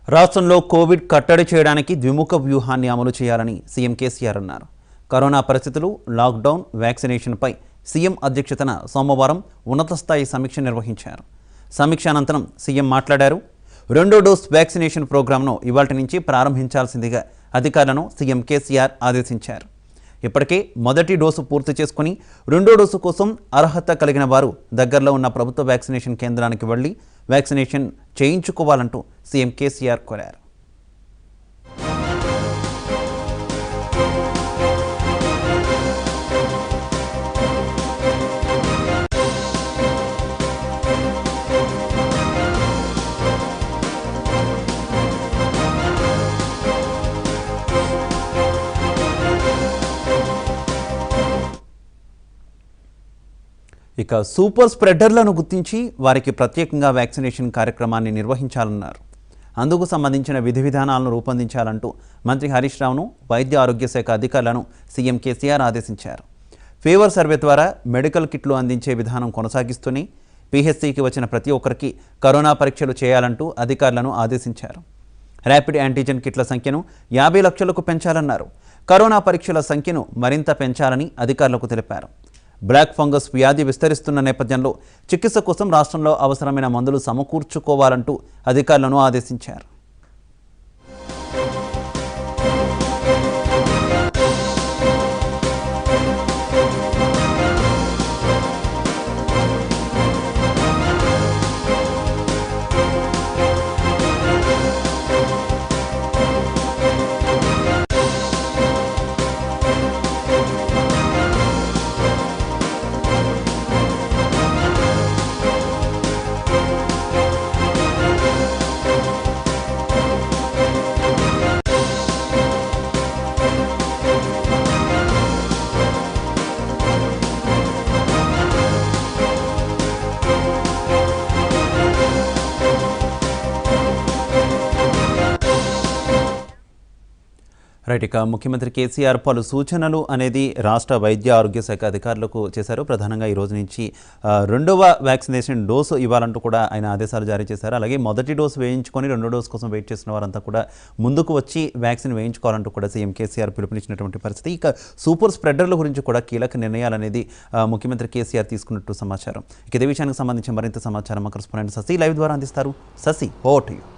రాష్ట్రంలో కోవిడ్ కట్టడి చేయడానికి ద్విముఖ వ్యూహాన్ని అమలు చేయాలని సీఎం కేసీఆర్ అన్నారు కరోనా పరిస్థితులు లాక్డౌన్ వ్యాక్సినేషన్పై సీఎం అధ్యక్షతన సోమవారం ఉన్నత స్థాయి సమీక్ష నిర్వహించారు సమీక్ష అనంతరం సీఎం మాట్లాడారు రెండో డోస్ వ్యాక్సినేషన్ ప్రోగ్రాంను ఇవాటి నుంచి ప్రారంభించాల్సిందిగా అధికారులను సీఎం కేసీఆర్ ఆదేశించారు ఇప్పటికే మొదటి డోసు పూర్తి చేసుకుని రెండో డోసు కోసం అర్హత కలిగిన వారు దగ్గరలో ఉన్న ప్రభుత్వ వ్యాక్సినేషన్ కేంద్రానికి వెళ్లి వ్యాక్సినేషన్ చేయించుకోవాలంటూ సీఎం కేసీఆర్ కోరారు ఇక సూపర్ స్ప్రెడర్లను గుర్తించి వారికి ప్రత్యేకంగా వ్యాక్సినేషన్ కార్యక్రమాన్ని నిర్వహించాలన్నారు అందుకు సంబంధించిన విధి విధానాలను రూపొందించాలంటూ మంత్రి హరీష్ రావును వైద్య ఆరోగ్య శాఖ అధికారులను సీఎం కేసీఆర్ ఆదేశించారు ఫీవర్ సర్వే ద్వారా మెడికల్ కిట్లు అందించే విధానం కొనసాగిస్తూనే పీహెచ్సీకి వచ్చిన ప్రతి ఒక్కరికి కరోనా పరీక్షలు చేయాలంటూ అధికారులను ఆదేశించారు ర్యాపిడ్ యాంటీజెన్ కిట్ల సంఖ్యను యాభై లక్షలకు పెంచాలన్నారు కరోనా పరీక్షల సంఖ్యను మరింత పెంచాలని అధికారులకు తెలిపారు బ్లాక్ ఫంగస్ వ్యాధి విస్తరిస్తున్న నేపథ్యంలో చికిత్స కోసం రాష్ట్రంలో అవసరమైన మందులు సమకూర్చుకోవాలంటూ అధికారులను ఆదేశించారు రైట్ ఇక ముఖ్యమంత్రి కేసీఆర్ పలు సూచనలు అనేది రాష్ట్ర వైద్య ఆరోగ్య శాఖ అధికారులకు చేశారు ప్రధానంగా ఈ రోజు నుంచి ఆ, రెండవ వ్యాక్సినేషన్ డోసు ఇవ్వాలంటూ కూడా ఆయన ఆదేశాలు జారీ చేశారు అలాగే మొదటి డోసు వేయించుకొని రెండో డోసు కోసం వెయిట్ చేసిన వారంతా కూడా ముందుకు వచ్చి వ్యాక్సిన్ వేయించుకోవాలంటూ కూడా సీఎం కేసీఆర్ పిలుపునిచ్చినటువంటి పరిస్థితి ఇక సూపర్ స్ప్రెడర్ల గురించి కూడా కీలక నిర్ణయాలు అనేది ఆ, ముఖ్యమంత్రి కేసీఆర్ తీసుకున్నట్టు సమాచారం ఇక ఇదే విషయానికి సంబంధించి మరింత సమాచారం మా కరెస్పాండెంట్ శశి లైవ్ ద్వారా అందిస్తారు శశి ఓట్ యూ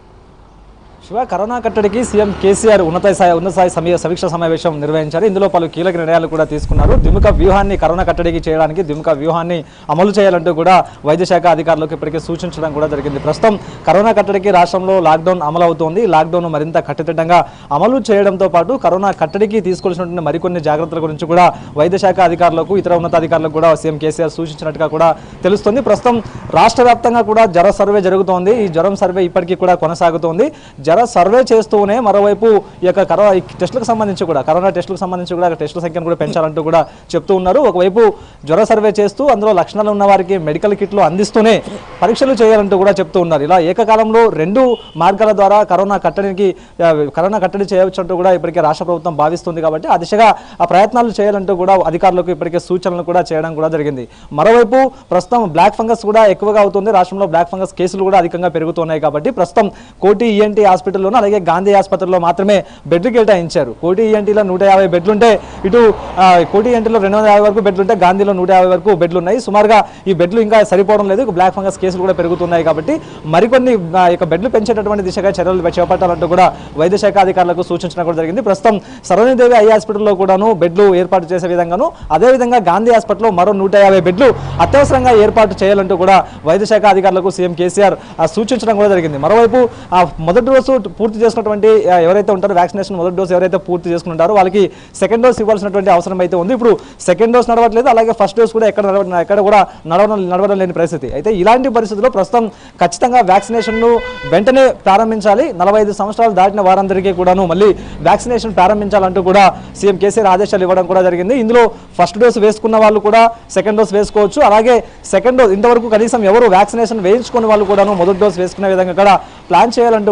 శివ కరోనా కట్టడికి సీఎం కేసీఆర్ ఉన్నత స్థాయి ఉన్నత స్థాయి సమయ సమీక్ష సమావేశం నిర్వహించారు ఇందులో పలు కీలక నిర్ణయాలు కూడా తీసుకున్నారు ద్విముఖ వ్యూహాన్ని కరోనా కట్టడికి చేయడానికి ద్విముఖ వ్యూహాన్ని అమలు చేయాలంటూ కూడా వైద్య శాఖ అధికారులకు ఇప్పటికే సూచించడం కూడా జరిగింది ప్రస్తుతం కరోనా కట్టడికి రాష్ట్రంలో లాక్డౌన్ అమలు అవుతోంది లాక్డౌన్ మరింత కట్టుదిట్టంగా అమలు చేయడంతో పాటు కరోనా కట్టడికి తీసుకోవాల్సినటువంటి మరికొన్ని జాగ్రత్తల గురించి కూడా వైద్య శాఖ అధికారులకు ఇతర ఉన్నతాధికారులకు కూడా సీఎం కేసీఆర్ సూచించినట్టుగా కూడా తెలుస్తుంది ప్రస్తుతం రాష్ట్ర వ్యాప్తంగా కూడా జ్వర సర్వే జరుగుతోంది ఈ జ్వరం సర్వే ఇప్పటికీ కూడా కొనసాగుతోంది జ్వర సర్వే చేస్తూనే మరోవైపు ఈ యొక్క కరోనా ఈ టెస్టులకు సంబంధించి కూడా కరోనా టెస్టులకు సంబంధించి కూడా టెస్టుల సంఖ్యను కూడా పెంచాలంటూ కూడా చెప్తూ ఉన్నారు ఒకవైపు జ్వర సర్వే చేస్తూ అందులో లక్షణాలు ఉన్న వారికి మెడికల్ కిట్లు అందిస్తూనే పరీక్షలు చేయాలంటూ కూడా చెప్తూ ఉన్నారు ఇలా ఏకకాలంలో రెండు మార్గాల ద్వారా కరోనా కట్టడికి ఆ, కరోనా కట్టడి చేయవచ్చు అంటూ కూడా ఇప్పటికే రాష్ట్ర ప్రభుత్వం భావిస్తుంది కాబట్టి ఆ దిశగా ఆ ప్రయత్నాలు చేయాలంటూ కూడా అధికారులకు ఇప్పటికే సూచనలు కూడా చేయడం కూడా జరిగింది మరోవైపు ప్రస్తుతం బ్లాక్ ఫంగస్ కూడా ఎక్కువగా అవుతుంది రాష్ట్రంలో బ్లాక్ ఫంగస్ కేసులు కూడా అధికంగా పెరుగుతున్నాయి కాబట్టి ప్రస్తుతం కోటి ఈఎన్టీ హాస్పిటల్లోనూ అలాగే గాంధీ ఆసుపత్రిలో మాత్రమే బెడ్లు కేటాయించారు కోటి ఈఎన్టీలో నూట యాభై బెడ్లుంటే ఇటు ఆ, కోటి ఈఎన్టీలో రెండు వందల యాభై వరకు బెడ్లు ఉంటే గాంధీలో నూట యాభై వరకు బెడ్లు ఉన్నాయి సుమారుగా ఈ బెడ్లు ఇంకా సరిపోవడం లేదు బ్లాక్ ఫంగస్ కేసులు కూడా పెరుగుతున్నాయి కాబట్టి మరికొన్ని ఆ, ఇక బెడ్లు పెంచేటటువంటి దిశగా చర్యలు చేపట్టాలంటూ కూడా వైద్య శాఖ అధికారులకు సూచించడం కూడా జరిగింది ప్రస్తుతం సరోజనీదేవి ఐ హాస్పిటల్లో కూడాను బెడ్లు ఏర్పాటు చేసే విధంగాను అదేవిధంగా గాంధీ హాస్పిటల్లో మరో నూట యాభై బెడ్లు అత్యవసరంగా ఏర్పాటు చేయాలంటూ కూడా వైద్య శాఖ అధికారులకు సీఎం కేసీఆర్ ఆ, సూచించడం కూడా జరిగింది మరోవైపు ఆ మొదటి డోసు పూర్తి చేసుకున్నటువంటి ఆ, ఎవరైతే ఉంటారో వ్యాక్సినేషన్ మొదటి డోసు ఎవరైతే పూర్తి చేసుకుంటారో వాళ్ళకి సెకండ్ డోస్ ఇవ్వాల్సినటువంటి అవసరం అయితే ఉంది ఇప్పుడు సెకండ్ డోస్ నడవట్లేదు అలాగే ఫస్ట్ డోస్ కూడా ఎక్కడ నడవ ఎక్కడ కూడా నడవడం నడవడం లేని పరిస్థితి అయితే ఇలాంటి పరిస్థితుల్లో ప్రస్తుతం ఖచ్చితంగా వ్యాక్సినేషన్ను వెంటనే ప్రారంభించాలి నలభై ఐదు సంవత్సరాలు దాటిన వారందరికీ కూడాను మళ్ళీ వ్యాక్సినేషన్ ప్రారంభించాలంటూ కూడా సీఎం కేసీఆర్ ఆదేశాలు ఇవ్వడం కూడా జరిగింది ఇందులో ఫస్ట్ డోస్ వేసుకున్న వాళ్ళు కూడా సెకండ్ డోస్ వేసుకోవచ్చు అలాగే సెకండ్ డోస్ ఇంతవరకు కనీసం ఎవరు వ్యాక్సినేషన్ వేయించుకున్న వాళ్ళు కూడాను మొదటి డోస్ వేసుకునే విధంగా కూడా ప్లాన్ చేయాలంటూ కూడా ఇప్పటికే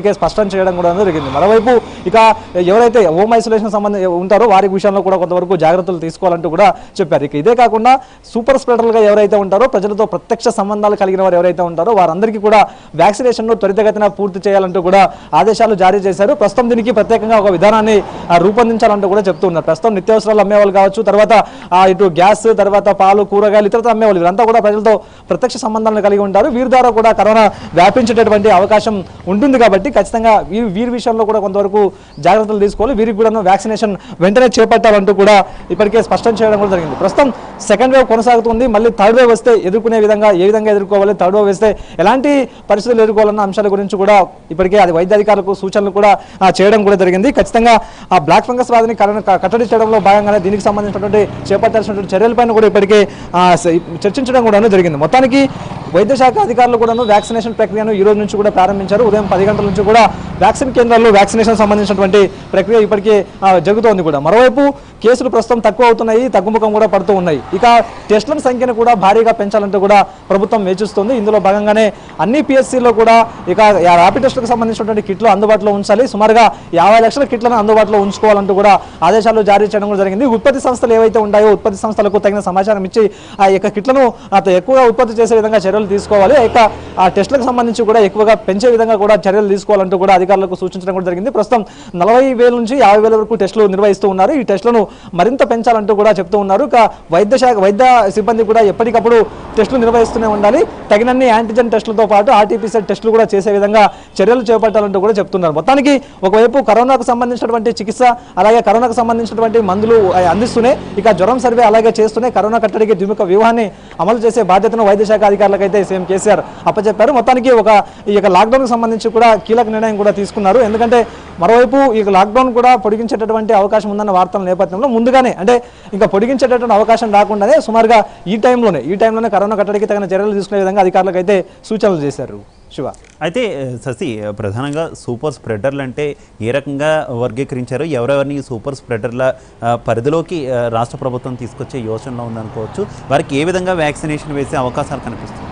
ఇప్పటికే స్పష్టం చేయడం కూడా జరిగింది మరోవైపు ఇక ఎవరైతే హోమ్ ఐసోలేషన్ సంబంధం ఉంటారో వారి విషయంలో కూడా కొంతవరకు జాగ్రత్తలు తీసుకోవాలంటూ కూడా చెప్పారు ఇక ఇదే కాకుండా సూపర్ స్ప్రెడర్లుగా ఎవరైతే ఉంటారో ప్రజలతో ప్రత్యక్ష సంబంధాలు కలిగిన వారు ఎవరైతే ఉంటారో వారందరికీ కూడా వ్యాక్సినేషన్ను త్వరితగతిన పూర్తి చేయాలంటూ కూడా ఆదేశాలు జారీ చేశారు ప్రస్తుతం దీనికి ప్రత్యేకంగా ఒక విధానాన్ని ఆ, రూపొందించాలంటూ కూడా చెప్తూ ఉన్నారు ప్రస్తుతం నిత్యావసరాలు అమ్మేవాళ్ళు కావచ్చు తర్వాత ఆ, ఇటు గ్యాస్ తర్వాత పాలు కూరగాయలు ఇతరత అమ్మేవాళ్ళు వీరంతా కూడా ప్రజలతో ప్రత్యక్ష సంబంధాలను కలిగి ఉంటారు వీరి ద్వారా కూడా కరోనా వ్యాపించేటటువంటి అవకాశం ఉంటుంది కాబట్టి ఖచ్చితంగా వీరి వీరి విషయంలో కూడా కొంతవరకు జాగ్రత్తలు తీసుకోవాలి వీరికి కూడా వ్యాక్సినేషన్ వెంటనే చేపట్టాలంటూ కూడా ఇప్పటికే స్పష్టం చేయడం కూడా జరిగింది ప్రస్తుతం సెకండ్ వేవ్ కొనసాగుతుంది మళ్ళీ థర్డ్ వేవ్ వస్తే ఎదుర్కొనే విధంగా ఏ విధంగా ఎదుర్కోవాలి థర్డ్ వేవ్ వస్తే ఎలాంటి పరిస్థితులు ఎదుర్కోవాలన్న అంశాల గురించి కూడా ఇప్పటికే అది వైద్యాధికారులకు సూచనలు కూడా ఆ, చేయడం కూడా జరిగింది ఖచ్చితంగా ఆ బ్లాక్ ఫంగస్ వ్యాధిని కర- క- కట్టడి చేయడంలో భాగంగానే దీనికి సంబంధించినటువంటి చేపట్టాల్సినటువంటి చర్యలపైన కూడా ఇప్పటికే ఆ, స- చర్చించడం కూడా జరిగింది మొత్తానికి వైద్య శాఖ అధికారులు కూడాను వ్యాక్సినేషన్ ప్రక్రియను ఈ రోజు నుంచి కూడా ప్రారంభించారు ఉదయం పది గంటల నుంచి కూడా వ్యాక్సిన్ కేంద్రాల్లో వ్యాక్సినేషన్ సంబంధించినటువంటి ప్రక్రియ ఇప్పటికే ఆ, జరుగుతోంది కూడా మరోవైపు కేసులు ప్రస్తుతం తక్కువ అవుతున్నాయి తగ్గుముఖం కూడా పడుతూ ఉన్నాయి ఇక టెస్టుల సంఖ్యను కూడా భారీగా పెంచాలంటూ కూడా ప్రభుత్వం వేచిస్తుంది ఇందులో భాగంగానే అన్ని పిఎస్సీలో కూడా ఇక యా- ర్యాపిడ్ టెస్టులకు సంబంధించినటువంటి కిట్లు అందుబాటులో ఉంచాలి సుమారుగా యాభై లక్షల కిట్లను అందుబాటులో ఉంచుకోవాలంటూ కూడా ఆదేశాలు జారీ చేయడం కూడా జరిగింది ఉత్పత్తి సంస్థలు ఏవైతే ఉంటాయో ఉత్పత్తి సంస్థలకు తగిన సమాచారం ఇచ్చి ఆ యొక్క కిట్లను అంత ఎక్కువగా ఉత్పత్తి చేసే విధంగా చర్యలు తీసుకోవాలి ఇక ఆ టెస్టులకు సంబంధించి కూడా ఎక్కువగా పెంచే విధంగా కూడా చర్యలు తీసుకోవాలంటూ కూడా అధికారులకు సూచించడం కూడా జరిగింది ప్రస్తుతం నలభై వేల నుంచి యాభై వేల వరకు టెస్టులు నిర్వహిస్తూ ఉన్నారు ఈ టెస్టులను మరింత పెంచాలంటూ కూడా చెప్తూ ఉన్నారు ఇక వైద్య శాఖ వైద్య సిబ్బంది కూడా ఎప్పటికప్పుడు టెస్టులు నిర్వహిస్తూనే ఉండాలి తగినన్ని యాంటీజెన్ టెస్టులతో పాటు ఆర్టీపీసీఆర్ టెస్టులు కూడా చేసే విధంగా చర్యలు చేపట్టాలంటూ కూడా చెప్తున్నారు మొత్తానికి ఒకవైపు కరోనాకు సంబంధించినటువంటి చికిత్స అలాగే కరోనాకు సంబంధించినటువంటి మందులు ఆ, అందిస్తూనే ఇక జ్వరం సర్వే అలాగే చేస్తూనే కరోనా కట్టడికి ద్విముఖ వ్యూహాన్ని అమలు చేసే బాధ్యతను వైద్య శాఖ అధికారులకు అయితే సీఎం కేసీఆర్ అప్పచెప్పారు మొత్తానికి ఒక ఈ యొక్క లాక్డౌన్కి సంబంధించి కూడా కీలక నిర్ణయం కూడా తీసుకున్నారు ఎందుకంటే మరోవైపు ఈ లాక్డౌన్ కూడా పొడిగించేటటువంటి అవకాశం ఉందన్న వార్తల నేపథ్యంలో ముందుగానే అంటే ఇంకా పొడిగించేటటువంటి అవకాశం రాకుండానే సుమారుగా ఈ టైంలోనే ఈ టైంలోనే కరోనా కట్టడికి తగిన చర్యలు తీసుకునే విధంగా అధికారులకు అయితే సూచనలు చేశారు శివ అయితే శశి ప్రధానంగా సూపర్ స్ప్రెడర్లు అంటే ఏ రకంగా వర్గీకరించారు ఎవరెవరిని ఈ సూపర్ స్ప్రెడర్ల ఆ, పరిధిలోకి ఆ, రాష్ట్ర ప్రభుత్వం తీసుకొచ్చే యోచనలో ఉందనుకోవచ్చు వారికి ఏ విధంగా వ్యాక్సినేషన్ వేసే అవకాశాలు కనిపిస్తుంది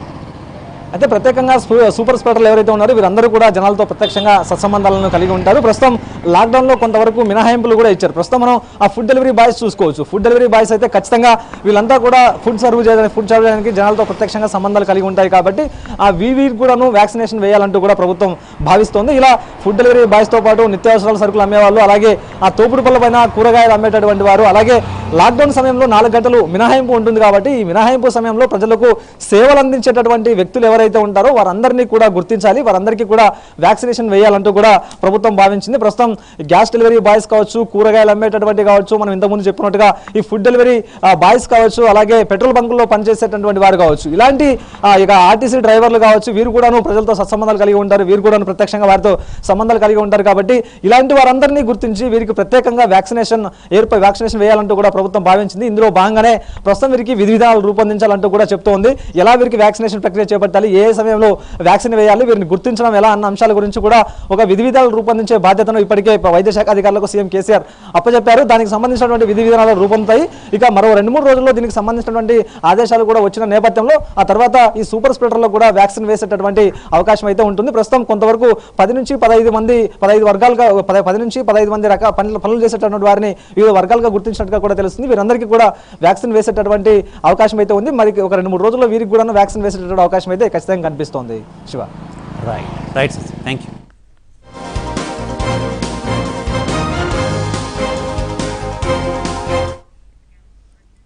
అయితే ప్రత్యేకంగా స్పూ- సూపర్ స్ప్రెడర్లు ఎవరైతే ఉన్నారో వీరందరూ కూడా జనాలతో ప్రత్యక్షంగా సత్సంబంధాలను కలిగి ఉంటారు ప్రస్తుతం లాక్డౌన్లో కొంతవరకు మినహాయింపులు కూడా ఇచ్చారు ప్రస్తుతం మనం ఆ ఫుడ్ డెలివరీ బాయ్స్ చూసుకోవచ్చు ఫుడ్ డెలివరీ బాయ్స్ అయితే ఖచ్చితంగా వీళ్ళంతా కూడా ఫుడ్ సర్వ్ చేయడానికి ఫుడ్ సర్వ్ చేయడానికి జనాలతో ప్రత్యక్షంగా సంబంధాలు కలిగి ఉంటాయి కాబట్టి ఆ వీవీకి కూడాను వ్యాక్సినేషన్ వేయాలంటూ కూడా ప్రభుత్వం భావిస్తోంది ఇలా ఫుడ్ డెలివరీ బాయ్స్తో పాటు నిత్యావసరాల సరుకులు అమ్మేవాళ్ళు అలాగే ఆ తోపుడు పళ్ళ పైన కూరగాయలు అమ్మేటటువంటి వారు అలాగే లాక్డౌన్ సమయంలో నాలుగు గంటలు మినహాయింపు ఉంటుంది కాబట్టి ఈ మినహాయింపు సమయంలో ప్రజలకు సేవలు అందించేటటువంటి వ్యక్తులు ఎవరైతే ఉంటారో వారందరినీ కూడా గుర్తించాలి వారందరికీ కూడా వ్యాక్సినేషన్ వేయాలంటూ కూడా ప్రభుత్వం భావించింది ప్రస్తుతం ఈ గ్యాస్ డెలివరీ బాయ్స్ కావచ్చు కూరగాయలు అమ్మేటటువంటి కావచ్చు మనం ఇంతకుముందు చెప్పినట్టుగా ఈ ఫుడ్ డెలివరీ బాయ్స్ కావచ్చు అలాగే పెట్రోల్ బంకుల్లో పనిచేసేటటువంటి వారు కావచ్చు ఇలాంటి ఆ, ఇక ఆర్టీసీ డ్రైవర్లు కావచ్చు వీరు కూడాను ప్రజలతో సత్సంబంధాలు కలిగి ఉంటారు వీరు కూడాను ప్రత్యక్షంగా వారితో సంబంధాలు కలిగి ఉంటారు కాబట్టి ఇలాంటి వారందరినీ గుర్తించి వీరికి ప్రత్యేకంగా వ్యాక్సినేషన్ ఏర్పై వ్యాక్సినేషన్ వేయాలంటూ కూడా ప్రభుత్వం భావించింది ఇందులో భాగంగానే ప్రస్తుతం వీరికి విధి విధానాలు రూపొందించాలంటూ కూడా చెప్తోంది ఎలా వీరికి వ్యాక్సినేషన్ ప్రక్రియ చేపట్టాలి ఏ సమయంలో వ్యాక్సిన్ వేయాలి వీరిని గుర్తించడం ఎలా అన్న అంశాల గురించి కూడా ఒక విధి విధానాలు రూపొందించే బాధ్యతను ఇప్పటికే వైద్య శాఖ అధికారులకు సీఎం కేసీఆర్ అప్పచెప్పారు దానికి సంబంధించినటువంటి విధి విధానాలు రూపొందుతాయి ఇక మరో రెండు మూడు రోజుల్లో దీనికి సంబంధించినటువంటి ఆదేశాలు కూడా వచ్చిన నేపథ్యంలో ఆ తర్వాత ఈ సూపర్ స్ప్రెడర్లో కూడా వ్యాక్సిన్ వేసేటటువంటి అవకాశం అయితే ఉంటుంది ప్రస్తుతం కొంతవరకు పది నుంచి పదహైదు మంది పదహైదు వర్గాలుగా పద- పది నుంచి పదహైదు మంది రకాల పనులు పనులు చేసేటటువంటి వారిని వివిధ వర్గాలుగా గుర్తించినట్టుగా కూడా తెలుస్తుంది వీరందరికీ కూడా వ్యాక్సిన్ వేసేటటువంటి అవకాశం అయితే ఉంది మరి ఒక రెండు మూడు రోజుల్లో వీరికి కూడా వ్యాక్సిన్ వేసేటటువంటి అవకాశం అయితే ఖచ్చితంగా కనిపిస్తోంది Shiva right right Shashi thank you